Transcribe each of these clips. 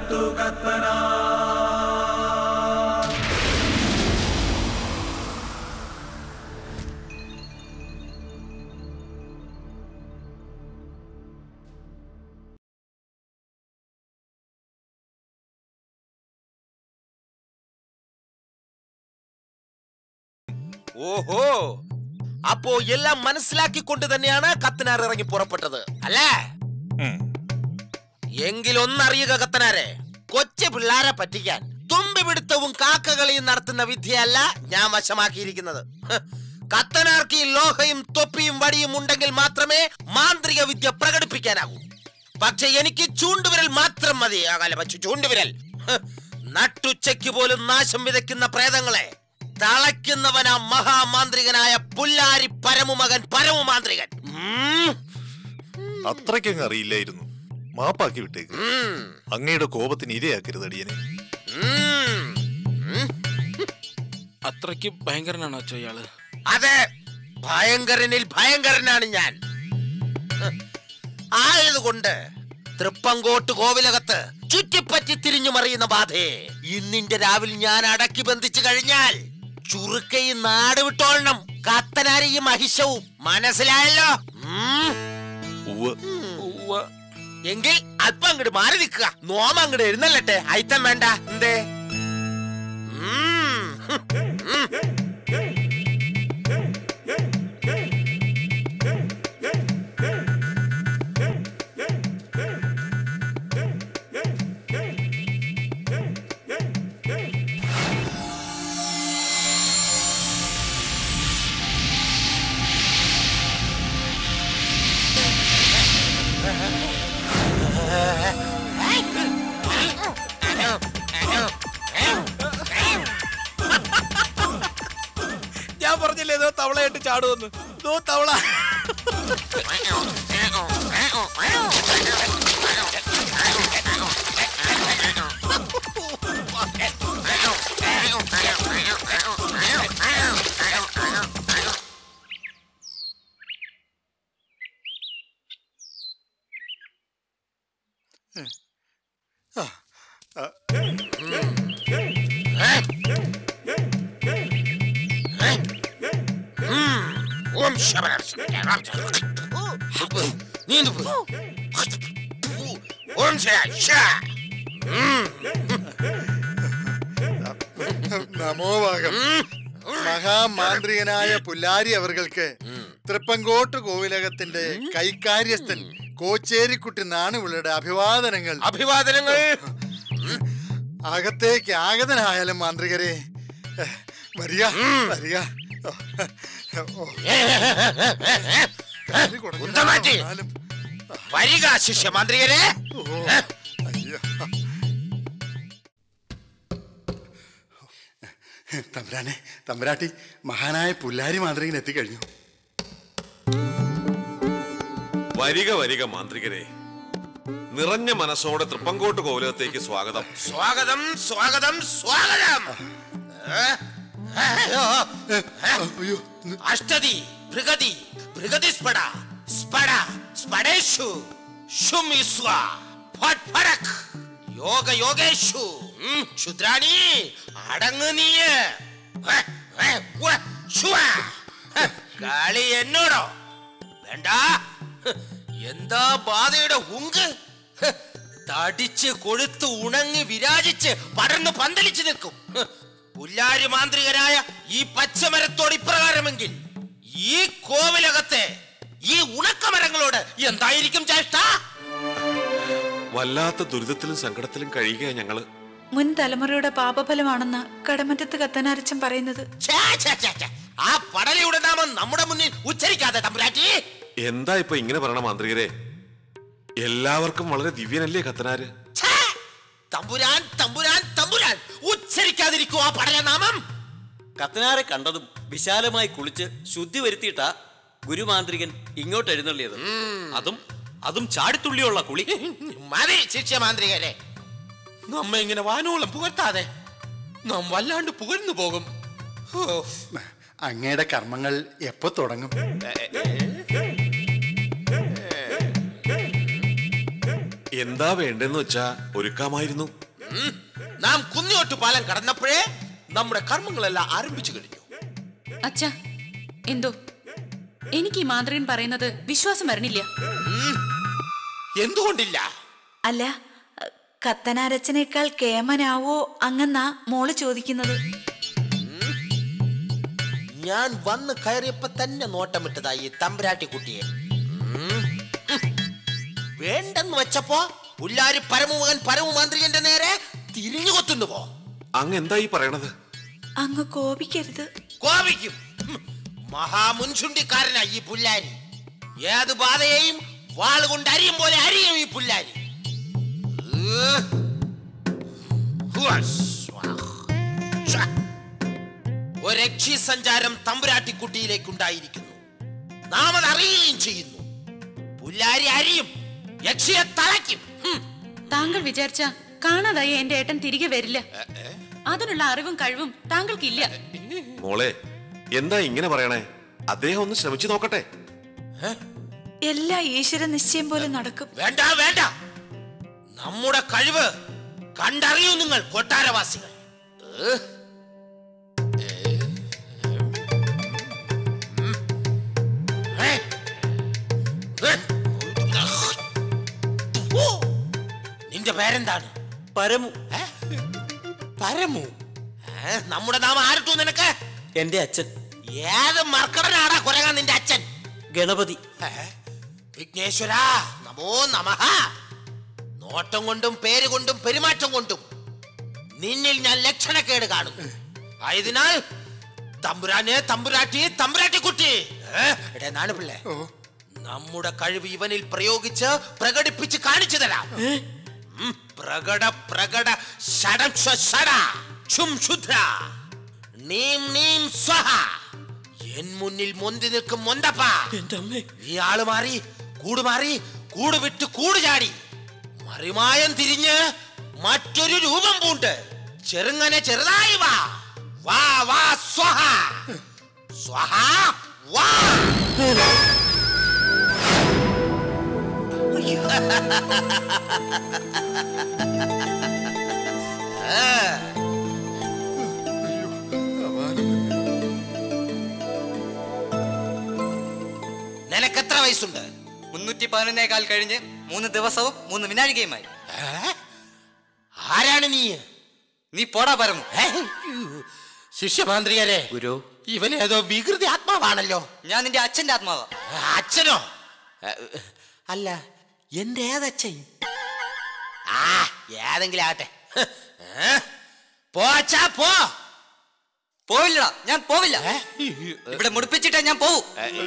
ഓഹോ അപ്പോ എല്ലാം മനസ്സിലാക്കിക്കൊണ്ട് തന്നെയാണ് കത്തനാർ ഇറങ്ങി പുറപ്പെട്ടത് അല്ലേ ഉം. എങ്കിലൊന്നറിയുക കത്തനാരെ കൊച്ചു പിള്ളാരെ പറ്റിക്കാൻ തുമ്പി പിടുത്തവും കാക്കകളിയും നടത്തുന്ന വിദ്യയല്ല ഞാൻ വശമാക്കിയിരിക്കുന്നത് ഹ്. കത്തനാർക്ക് ഈ ലോഹയും തൊപ്പിയും വടിയും ഉണ്ടെങ്കിൽ മാത്രമേ മാന്ത്രിക വിദ്യ പ്രകടിപ്പിക്കാനാകൂ പക്ഷെ എനിക്ക് ചൂണ്ടുവിരൽ മാത്രം മതി അകലെ വച്ചു ചൂണ്ടുവിരൽ ഹ്. നട്ടുച്ചയ്ക്ക് പോലും നാശം വിതയ്ക്കുന്ന പ്രേതങ്ങളെ തളയ്ക്കുന്നവനാ മഹാമാന്ത്രികനായ പുല്ലാരി പരമുമകൻ പരമുമാന്ത്രികൻ ഉം. അത്രയ്ക്കങ്ങ് അറിയില്ലായിരുന്നു മാപ്പാക്കി വിട്ടേക്ക് ഉം. അങ്ങയുടെ കോപത്തിന് ഇരയാക്കരുത് അടിയനെ ഉം. ഉം. അത്രയ്ക്ക് ഭയങ്കരനാണോ അച്ഛോ ഇയാള് അതെ ഭയങ്കരനിൽ ഭയങ്കരനാണ് ഞാൻ ഹ്. ആയതുകൊണ്ട് തൃപ്പങ്കോട്ട് കോവിലകത്ത് ചുറ്റിപ്പറ്റി തിരിഞ്ഞു മറിയുന്ന ബാധയെ ഇന്നിന്റെ രാവിലെ ഞാൻ അടക്കി ബന്ധിച്ചു കഴിഞ്ഞാൽ ചുരുക്കയും നാട് വിട്ടോളണം കത്തനാരിയും മഹിഷവും മനസ്സിലായല്ലോ ഉം. ഉവ്വ് ഉവ്വ. എങ്കിൽ അല്പം അങ്ങോട്ട് മാറി നിൽക്കുക നോമ അങ്ങോട്ട് എഴുന്നള്ളട്ടെ അയിത്തം വേണ്ട എന്തേ ഉം. ഉം. ഞാൻ പറഞ്ഞില്ലേ ഏതോ തവളയായിട്ട് ചാടുവന്ന് ദോ തവള ഓം ശബര നീന്തു ഓം ശ ശ നമോവാകം മഹാമാന്ത്രികനായ പുല്ലാരി അവർക്ക് തൃപ്പങ്കോട്ട് കോവിലകത്തിന്റെ കൈക്കാര്യസ്ഥൻ കോച്ചേരിക്കുട്ടി നാണുവിളുടെ അഭിവാദനങ്ങൾ അഭിവാദനങ്ങൾ അകത്തേക്ക് ആഗതനായാലും മാന്ത്രികരെ എഹ്, വരിക വരിക ഓ, കാല് കുടഞ്ഞു ഉന്തമാറ്റി. വന്നാലും, വരിക ശിഷ്യ മാന്ത്രികരെ ഓ, അയ്യോ. തമ്പുരാനെ തമ്പുരാട്ടി മഹാനായ പുല്ലാരി മാന്ത്രികൻ എത്തിക്കഴിഞ്ഞു വരിക വരിക മാന്ത്രികരെ നിറഞ്ഞ മനസ്സോടെ തൃപ്പങ്കോട്ട് കോവിലകത്തേക്ക് സ്വാഗതം സ്വാഗതം സ്വാഗതം സ്വാഗതം ഏ? അയ്യോ. അയ്യോ ന്ന് അഷ്ടതി ഭൃഗതി ഭൃഗതി സ്പട സ്പട സ്പടേഷു ഷുമിസ്വ ഫട് ഫടക് യോഗ യോഗേഷു ഉം, ക്ഷുദ്രാണി അടങ്ങ് നീയ് ഹെ, ഹെ, ഉവ്വ, ശുവ. ഹെ, കളി എന്നോടോ വേണ്ട ഹ്, എന്താ ബാധയുടെ ഉങ്ക് ഹ്, തടിച്ച് കൊഴുത്ത് ഉണങ്ങി വിരാജിച്ച് പടർന്ന് പന്തലിച്ച് നിൽക്കും ഹ്, പുല്ലാരി മാന്ത്രികനായ ഈ പച്ചമരത്തോട് ഇപ്രകാരമെങ്കിൽ ഈ കോവിലകത്തെ ഈ ഉണക്കമരങ്ങളോട് എന്തായിരിക്കും ചേഷ്ട വല്ലാത്ത ദുരിതത്തിലും സങ്കടത്തിലും കഴിയുക ഞങ്ങള് മുൻ തലമുറയുടെ പാപഫലമാണെന്ന് കടമറ്റത്ത് കത്തനാരച്ചൻ പറയുന്നത് ഛേ, ഛേ, ഛേ, ഛേ. ആ പടലയുടെ നാമം നമ്മുടെ മുന്നിൽ ഉച്ചരിക്കാതെ തമ്പുരാറ്റി എന്താ ഇപ്പൊ ഇങ്ങനെ പറയണ മാന്ത്രികരെ എല്ലാവർക്കും വളരെ ദിവ്യനല്ലേ കത്തനാര് ഛേ. തമ്പുരാൻ തമ്പുരാൻ തമ്പുരാൻ ഉച്ചരിക്കാതിരിക്കൂ ആ പടല നാമം കത്തനാരെ കണ്ടതും വിശാലമായി കുളിച്ച് ശുദ്ധി വരുത്തിയിട്ടാ ഗുരുമാന്ത്രികൻ ഇങ്ങോട്ട് എഴുന്നള്ളിയത് അതും അതും ചാടിത്തുള്ളിയുള്ള കുളി മതി ശിഷ്യമാന്ത്രികരെ നമ്മ ഇങ്ങനെ വാനോളം പുകഴ്ത്താതെ നാം വല്ലാണ്ട് പുകഴ്ന്നു പോകും ഹോ. അങ്ങയുടെ കർമ്മങ്ങൾ എപ്പോ തുടങ്ങും എന്താ വേണ്ടെന്ന് വെച്ചാ ഒരുക്കാമായിരുന്നു നാം കുന്നിയോട്ട് പാലം കടന്നപ്പോഴേ നമ്മുടെ കർമ്മങ്ങളെല്ലാം ആരംഭിച്ചു കഴിഞ്ഞു അച്ഛാ എന്തോ എനിക്ക് ഈ മാന്ത്രികൻ പറയുന്നത് വിശ്വാസം വരണില്ല എന്തുകൊണ്ടില്ല അല്ല കത്തനാരച്ചനേക്കാൾ കേമനാവോ അങ്ങന്നാ മോള് ചോദിക്കുന്നത് ഞാൻ വന്ന് കയറിയപ്പോ തന്നെ നോട്ടമിട്ടതായി ഈ തമ്പുരാട്ടി കുട്ടിയെ ഉം. ഹും. വേണ്ടെന്ന് വെച്ചപ്പോ പുല്ലാരി പരമുമകൻ പരമമാന്ത്രികന്റെ നേരെ തിരിഞ്ഞു കൊത്തുന്നു പോ അങ്ങ് എന്താ ഈ പറയണത് അങ്ങ് കോപിക്കരുത് കോപിക്കും ഹും. മഹാമുൻചുണ്ടിക്കാരനായി ഈ പുല്ലാരി ഏത് ബാധയെയും വാളുകൊണ്ട് അരിയും പോലെ അരിയും ഈ പുല്ലാരി ഏഹ്. ഹുവസ്. ഛ. ഒരു രക്ഷി സഞ്ചാരം തമ്പുരാട്ടിക്കുട്ടിയിലേക്കുണ്ടായിരിക്കുന്നു നാം അത് അറിയുകയും ചെയ്യുന്നു പുല്ലാരി അരിയും യക്ഷിയെ തളയ്ക്കും ഹും. താങ്കൾ വിചാരിച്ച കാണാതായ എന്റെ ഏട്ടൻ തിരികെ വരില്ല അതിനുള്ള അറിവും കഴിവും താങ്കൾക്കില്ല മോളെ എന്താ ഇങ്ങനെ പറയണേ അദ്ദേഹം ഒന്ന് ശ്രമിച്ചു നോക്കട്ടെ എല്ലാ ഈശ്വര നിശ്ചയം പോലെ നടക്കും വേണ്ട വേണ്ട നമ്മുടെ കഴിവ് കണ്ടറിയൂ നിങ്ങൾ കൊട്ടാരവാസികൾ ഏഹ്. ഏഹ്. ഉം. ഏഹ്. ഏഹ്. ഓ. നിന്റെ പേരെന്താണ് പരമു ഏ? പരമു ഏ? നമ്മുടെ നാമം ആരിട്ടു നിനക്ക് എന്റെ അച്ഛൻ ഏത് മർക്കടനാടാ കൊരങ്ങാൻ നിന്റെ അച്ഛൻ ഗണപതി ഏ? വിഘ്നേശ്വര നമോ നമഃ നോട്ടം കൊണ്ടും പേര് കൊണ്ടും പെരുമാറ്റം കൊണ്ടും നിന്നിൽ ഞാൻ ലക്ഷണക്കേട് കാണുന്നു ആയതിനാൽ തമ്പുരാനെ തമ്പുരാട്ടി തമ്പുരാട്ടി കുട്ടി എടേ നാണ് പിള്ളേ നമ്മുടെ കഴിവ് ഇവനിൽ പ്രയോഗിച്ച് പ്രകടിപ്പിച്ച് കാണിച്ചു തരാം ഉം, പ്രകട പ്രകട ഷടം ശ്വ ഷട ക്ഷും ക്ഷുദ്ര നീം നീം സ്വഹ എൻ മുന്നിൽ മൊന്തി നിൽക്കും മൊന്തപ്പ നീ ആള് മാറി കൂട് മാറി കൂട് വിട്ട് കൂട് ചാടി മറിമായം തിരിഞ്ഞ് മറ്റൊരു രൂപം പൂണ്ട് ചെറുങ്ങനെ ചെറുതായി വാ വാ വാ സ്വഹ സ്വഹ വാ നിനക്ക് എത്ര വയസ്സുണ്ട് മുന്നൂറ്റി പതിനൊന്നേകാൽ കഴിഞ്ഞ് മൂന്ന് ദിവസവും മൂന്ന് വിനാഴികയുമായി ഏ? ആരാണ് നീ നീ പോടാ പരമു ഏ? ശിഷ്യമാന്ത്രികരെ ഗുരു ഇവൻ ഏതോ വികൃതി ആത്മാവാണല്ലോ ഞാൻ നിന്റെ അച്ഛന്റെ ആത്മാവാ അച്ഛനോ ഏ, അല്ല എന്റെ ഏതച്ഛൻ ആ ഏതെങ്കിലും ആട്ടെ ഏ? പോ അച്ഛാ പോ പോവില്ലടാ ഞാൻ പോവില്ല ഏ? ഇവിടെ മുടിപ്പിച്ചിട്ടേ ഞാൻ പോവൂ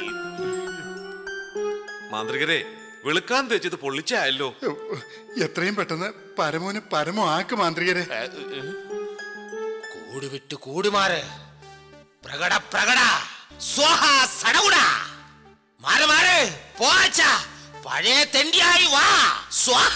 മാന്ത്രികരെ വെളുക്കാൻ തേച്ചത് പൊള്ളിച്ചായല്ലോ എത്രയും പെട്ടെന്ന് പരമോന് പരമോ ആക്ക് മാന്ത്രികരെ കൂട് വിട്ട് കൂടുമാറ് പ്രകട പ്രകട സ്വാഹ സടകുട മാറ് മാറ് പോച്ച പഴയ തെണ്ടിയായി വാ സ്വാഹ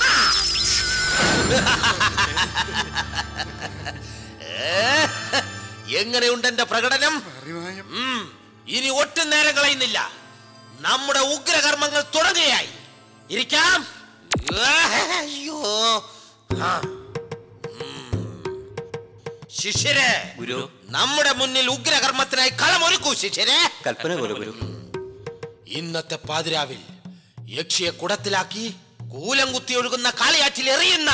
ഏ, എങ്ങനെയുണ്ട് എന്റെ പ്രകടനം അറിവായം ഉം, ഇനി ഒട്ടും നേരം കളയുന്നില്ല നമ്മുടെ ഉഗ്രകർമ്മങ്ങൾ തുടങ്ങുകയായി ഇരിക്കാം അയ്യോ ആ. ഉം. ശിഷ്യരെ ഗുരു നമ്മുടെ മുന്നിൽ ഉഗ്രകർമ്മത്തിനായി കളമൊരുക്കൂ ശിഷ്യരെ കൽപ്പന പോലെ ഗുരു ഇന്നത്തെ പാതിരാവിൽ യക്ഷിയെ കുടത്തിലാക്കി കൂലം കുത്തി ഒഴുകുന്ന കാളിയാറ്റിൽ എറിയുന്ന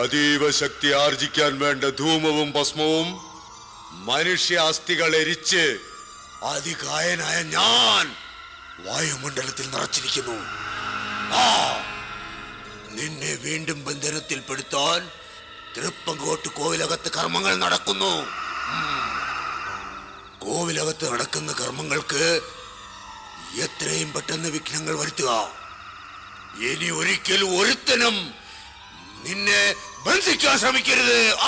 അതീവ ശക്തി ആർജിക്കാൻ വേണ്ട ധൂമവും ഭസ്മവും മനുഷ്യ അസ്ഥികൾ എരിച്ച് അതികായനായ ഞാൻ വായുമണ്ഡലത്തിൽ നിറച്ചിരിക്കുന്നു ആ നിന്നെ വീണ്ടും ബന്ധനത്തിൽപ്പെടുത്താൻ തൃപ്പങ്കോട്ട് കോവിലകത്ത് കർമ്മങ്ങൾ നടക്കുന്നു ഉം. കോവിലകത്ത് നടക്കുന്ന കർമ്മങ്ങൾക്ക് എത്രയും പെട്ടെന്ന് വിഘ്നങ്ങൾ വരുത്തുക ഇനി ഒരിക്കലും ഒരുത്തനും നിന്നെ ബന്ധിക്കാൻ ശ്രമിക്കരുത് ആ!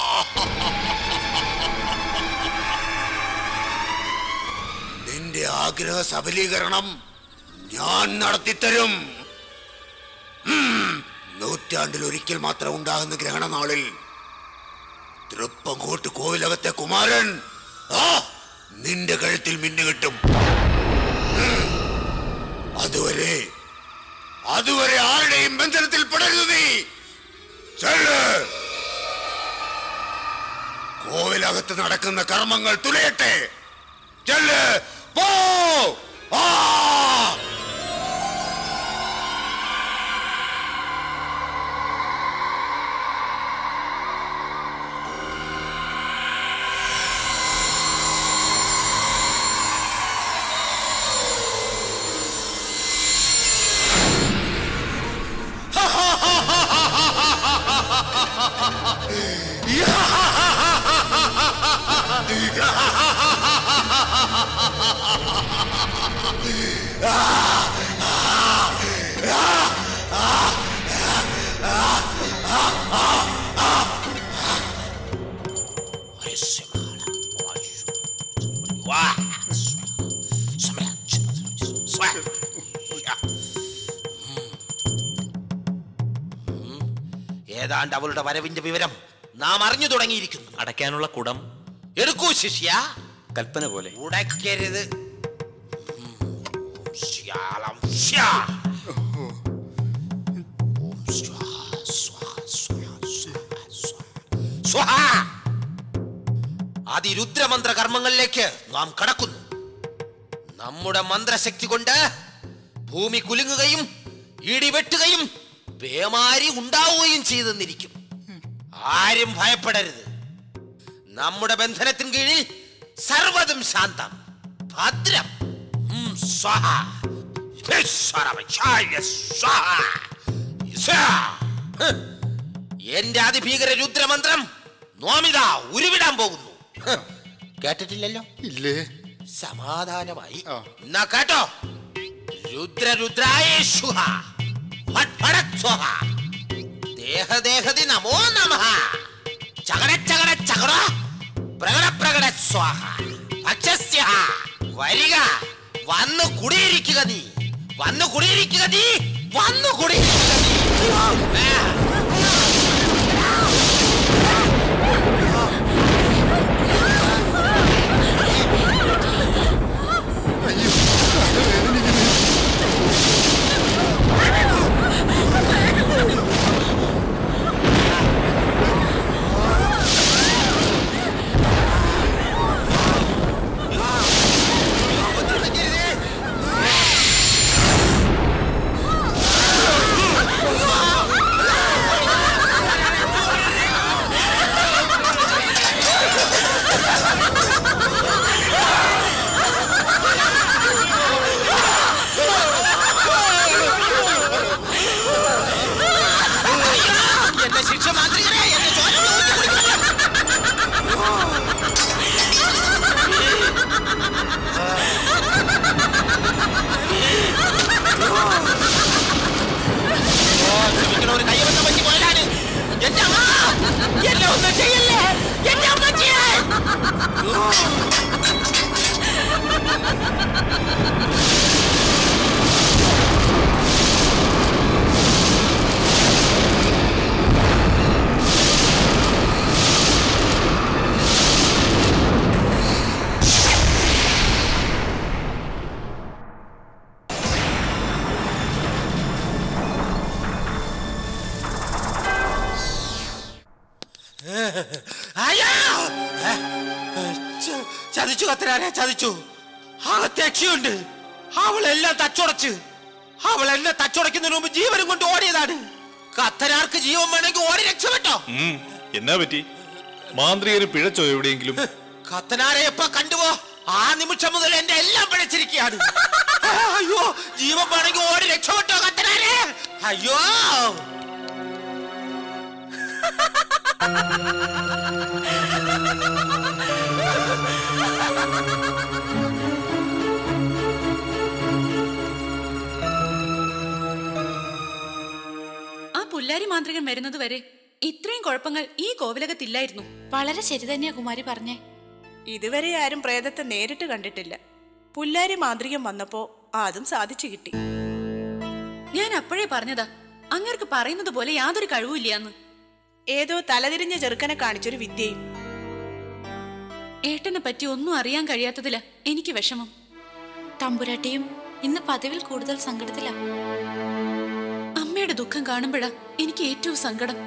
നിന്റെ ആഗ്രഹ സബലീകരണം ഞാൻ നടത്തിത്തരും ഉം. നൂറ്റാണ്ടിൽ ഒരിക്കൽ മാത്രം ഉണ്ടാകുന്ന ഗ്രഹണനാളിൽ തൃപ്പങ്കോട്ട് കോവിലകത്തെ കുമാരൻ ആ നിന്റെ കഴുത്തിൽ മിന്നു കിട്ടും ഉം. അതുവരെ അതുവരെ ആരുടെയും ബന്ധനത്തിൽ പെടരുത് നീ ചെല്ല്. കോവിലകത്ത് നടക്കുന്ന കർമ്മങ്ങൾ തുലയട്ടെ ചെല്ല് പോ ആ ഏതാണ്ട് അവളുടെ വരവിന്റെ വിവരം നാം അറിഞ്ഞു തുടങ്ങിയിരിക്കുന്നു അടയ്ക്കാനുള്ള കുടം എടുക്കൂ ശിഷ്യ കൽപ്പന പോലെ ഉടയ്ക്കരുത് ഉം. ഓം ശ്യാളം ശ്യാ. ഓം സ്വാഹ, സ്വാഹ, സ്വാഹ, സ്വാഹ, സ്വാഹ. സ്വാഹ. അതിരുദ്രമന്ത്ര കർമ്മങ്ങളിലേക്ക് നാം കടക്കുന്നു നമ്മുടെ മന്ത്രശക്തി കൊണ്ട് ഭൂമി കുലുങ്ങുകയും ഇടിവെട്ടുകയും പേമാരി ഉണ്ടാവുകയും ചെയ്തെന്നിരിക്കും ആരും ഭയപ്പെടരുത് നമ്മുടെ ബന്ധനത്തിന് കീഴിൽ സർവതും ശാന്തം ഭദ്രം ഉം, സ്വാഹ. ഈശ്വരവചാര്യ സ്വാഹ. ഈശ്വര. ഹ്. എന്റെ അതിഭീകര രുദ്രമന്ത്രം നോമിത ഉരുവിടാൻ പോകുന്നു ഹ്. കേട്ടിട്ടില്ലല്ലോ ഇല്ലേ സമാധാനമായി എന്നാ കേട്ടോ രുദ്ര രുദ്രായേശുഹ ഫട് ഫടക് സ്വഹ. ദേഹദേഹതി നമോ നമഃ ചകട ചകട ചകട പ്രകട പ്രകട സ്വാഹ ഭക്ഷസ്യ വരിക വന്നു കുടിയിരിക്കുക നീ വന്നു കുടിയിരിക്കുക നീ വന്നു കുടിയിരിക്കുക നീ ആ. എന്റെ ശിക്ഷ മാന്ത്രികരെ എന്റെ ചോര ഊറ്റി കുടിക്കണം. ഓ, ക്ഷമിക്കണം, ഒരു കയ്യബദ്ധം പറ്റി പോയതാണ്. എന്റെ അമ്മ! എന്നെ ഒന്നും ചെയ്യല്ലേ എന്റെ അമ്മച്ചിയെ! അയ്യോ! ഏ, ഏ, ച- ചതിച്ചു കത്തനാരെ ചതിച്ചു അകത്ത് യക്ഷിയുണ്ട് അവളെല്ലാം തച്ചുടച്ച് അവൾ എന്നെ തച്ചുടയ്ക്കുന്നതിന് മുമ്പ് ജീവനും കൊണ്ട് ഓടിയതാണ് കത്തനാർക്ക് ജീവൻ വേണമെങ്കിൽ ഓടി രക്ഷപ്പെട്ടോ ഉം, എന്നാ പറ്റി മാന്ത്രികന് പിഴച്ചോ എവിടെയെങ്കിലും കത്തനാരെ എപ്പ കണ്ടുപോ ആ നിമിഷം മുതൽ എന്റെ എല്ലാം പിഴച്ചിരിക്കുകയാണ് അയ്യോ ജീവൻ വേണമെങ്കിൽ ഓടി രക്ഷപ്പെട്ടോ കത്തനാരെ അയ്യോ ആ പുല്ലാരി മാന്ത്രികൻ വരുന്നത് വരെ ഇത്രയും കുഴപ്പങ്ങൾ ഈ കോവിലകത്തില്ലായിരുന്നു വളരെ ശരി തന്നെയാ കുമാരി പറഞ്ഞേ ഇതുവരെ ആരും പ്രേതത്തെ നേരിട്ട് കണ്ടിട്ടില്ല പുല്ലാരി മാന്ത്രികം വന്നപ്പോ അതും സാധിച്ചു കിട്ടി ഞാൻ അപ്പോഴേ പറഞ്ഞതാ അങ്ങർക്ക് പറയുന്നത് പോലെ യാതൊരു കഴിവുമില്ലാന്ന് ഏതോ തലതിരിഞ്ഞ ചെറുക്കനെ കാണിച്ചൊരു വിദ്യയും ഏട്ടനെ പറ്റി ഒന്നും അറിയാൻ കഴിയാത്തതില എനിക്ക് വിഷമം തമ്പുരാട്ടിയും ഇന്ന് പതിവിൽ കൂടുതൽ സങ്കടത്തിലാ അമ്മയുടെ ദുഃഖം കാണുമ്പോഴാ എനിക്ക് ഏറ്റവും സങ്കടം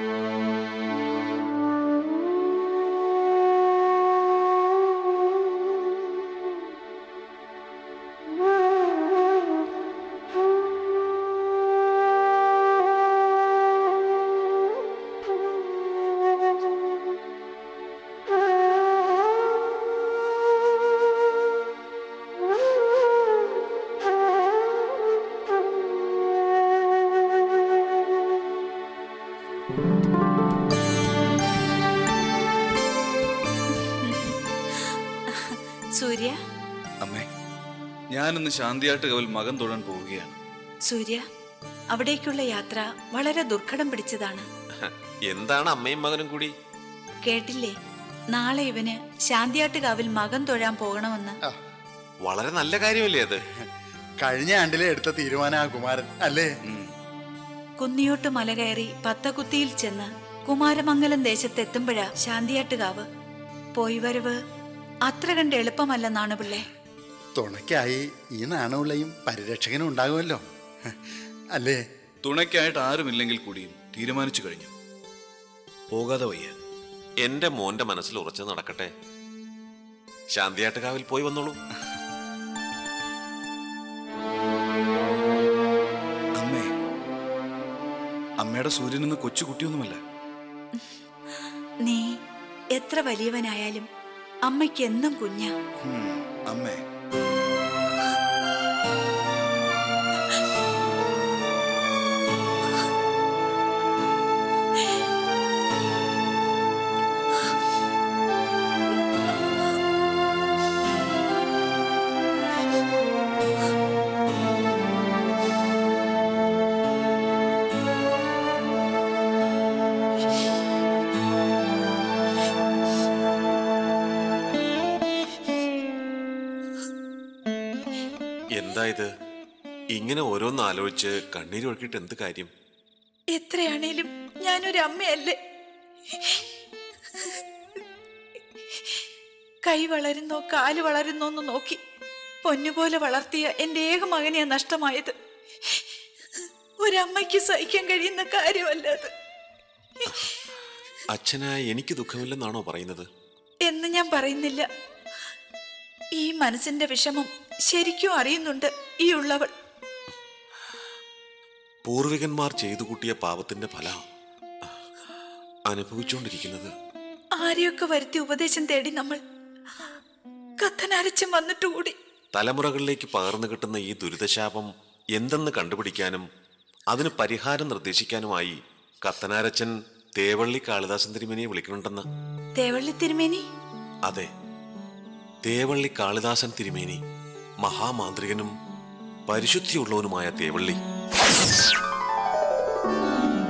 സൂര്യ അമ്മേ ഞാനിന്ന് ശാന്തിയാട്ട് കവൽ മകൻ തൊഴാൻ പോവുകയാണ് സൂര്യ അവിടേക്കുള്ള യാത്ര വളരെ ദുർഘടം പിടിച്ചതാണ് എന്താണ് അമ്മയും മകനും കൂടി കേട്ടില്ലേ നാളെ ഇവന് ശാന്തിയാട്ടുകാവിൽ മകൻ തൊഴാൻ പോകണമെന്ന് വളരെ നല്ല കാര്യമല്ലേ അത് കഴിഞ്ഞ ആണ്ടിലെ എടുത്ത തീരുമാനം ആ കുമാരൻ അല്ലേ കുന്നിയോട്ട് മല കയറി പത്തകുത്തിയിൽ ചെന്ന് കുമാരമംഗലം ദേശത്തെത്തുമ്പോഴാ ശാന്തിയാട്ടുകാവ് പോയി വരവ് അത്ര കണ്ട് എളുപ്പമല്ലെന്നാണ് പിള്ളേ തുണയ്ക്കായി ഈ നാണമുള്ളയും പരിരക്ഷകനും ഉണ്ടാകുമല്ലോ അല്ലേ തുണയ്ക്കായിട്ട് ആരുമില്ലെങ്കിൽ കൂടിയും തീരുമാനിച്ചു കഴിഞ്ഞു പോകാതെ വയ്യ എന്റെ മോന്റെ മനസ്സിൽ ഉറച്ചു നടക്കട്ടെ ശാന്തിയാട്ടുകാവിൽ പോയി വന്നോളൂ അമ്മേ അമ്മയുടെ സൂര്യൻ ഇന്ന് കൊച്ചുകുട്ടിയൊന്നുമല്ല നീ എത്ര വലിയവനായാലും അമ്മയ്ക്ക് എന്നും കുഞ്ഞാ ഉം, അമ്മേ എന്താ ഇത് ഇങ്ങനെ ഓരോന്ന് ആലോചിച്ച് കണ്ണീരൊഴുക്കിയിട്ട് എന്ത് കാര്യം എത്രയാണേലും ഞാനൊരു അമ്മയല്ലേ കൈ വളരുന്നോ കാല് വളരുന്നോ എന്ന് നോക്കി പൊന്നുപോലെ വളർത്തിയ എന്റെ ഏക മകനെയാ നഷ്ടമായത് ഒരമ്മയ്ക്ക് സഹിക്കാൻ കഴിയുന്ന കാര്യമല്ല അത് അച്ഛനായ എനിക്ക് ദുഃഖമില്ലെന്നാണോ പറയുന്നത് എന്ന് ഞാൻ പറയുന്നില്ല ഈ മനസ്സിന്റെ വിഷമം ശരിക്കും അറിയുന്നുണ്ട് ഈ ഉള്ളവൾ പൂർവികന്മാർ ചെയ്തു കൂട്ടിയ പാപത്തിന്റെ ഫലം അനുഭവിച്ചുകൊണ്ടിരിക്കുന്നത് ആരെയൊക്കെ വരുത്തി ഉപദേശം തേടി നമ്മൾ കത്തനരച്ചും വന്നിട്ടുകൂടി തലമുറകളിലേക്ക് പകർന്നു കിട്ടുന്ന ഈ ദുരിതശാപം എന്തെന്ന് കണ്ടുപിടിക്കാനും അതിന് പരിഹാരം നിർദ്ദേശിക്കാനുമായി കത്തനാരച്ചൻ തേവള്ളി കാളിദാസൻ തിരുമേനിയെ വിളിക്കുന്നുണ്ടെന്ന് തേവള്ളി തിരുമേനി അതെ തേവള്ളി കാളിദാസൻ തിരുമേനി മഹാമാന്ത്രികനും പരിശുദ്ധിയുള്ളവനുമായ തേവള്ളി